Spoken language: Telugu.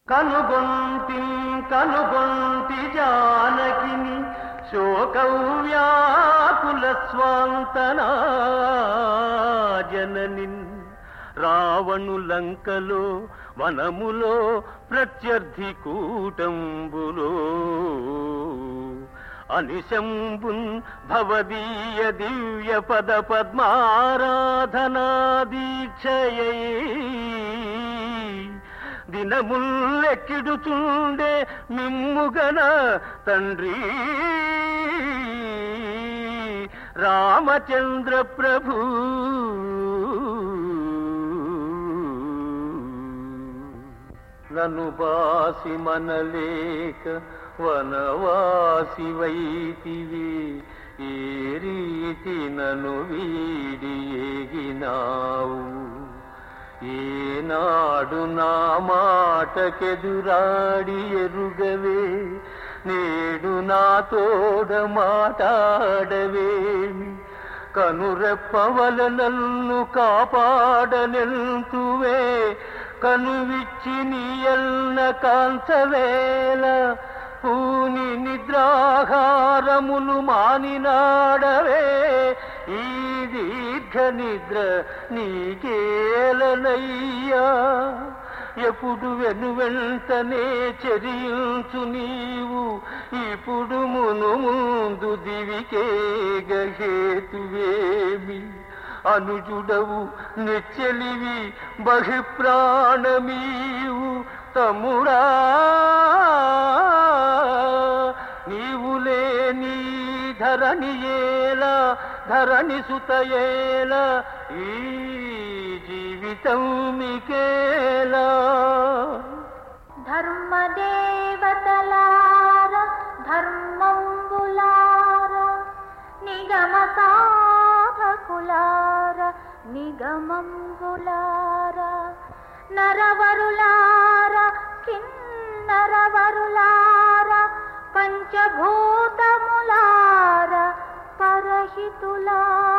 కనుగొంటి కనుగొంటి జానకిని శోకవ్యాకుల స్వాంతనా జననిన్ రావణు లంకలో వనములో ప్రత్యర్థి కూటంబులో అనిశంబున్ భవదీయ దివ్య పద పద్మారాధనా దీక్షయై దినముల్లెక్కిడుచుండే మిమ్ముగన తండ్రి రామచంద్ర ప్రభు నను బాసి మనలేక వనవాసి వైతివి ఏ రీతి నను వీడి ఏగినావు ఏనాడు నా మాటకెదురాడి ఎరుగవే నేడు నా తోడ మాటాడవేమి కనురెప్పవల నన్ను కాపాడనెల్తువే కనువిచ్చి నీయల్న కాంచవేల పూని నిద్రాహారములు మానినాడవే ఈ దీర్ఘ నిద్ర నీకేలనయ్యా ఎప్పుడు వెను వెంటనే చెరియుచు నీవు ఇప్పుడు మును ముందు దివికే గహేతువేమి అనుజుడవు నెచ్చెలివి బహిప్రాణమీవు తమ్ముడా నీవు లేని ధరణి ఏలా ధరణి సుతయేల ఈ జీవితం మికేలా ధర్మదేవతలార ధర్మంబులార నిగమ సాధకులార నిగమంబులార నరవరులార కిన్నరవరులార పంచభూతములార పరహితులార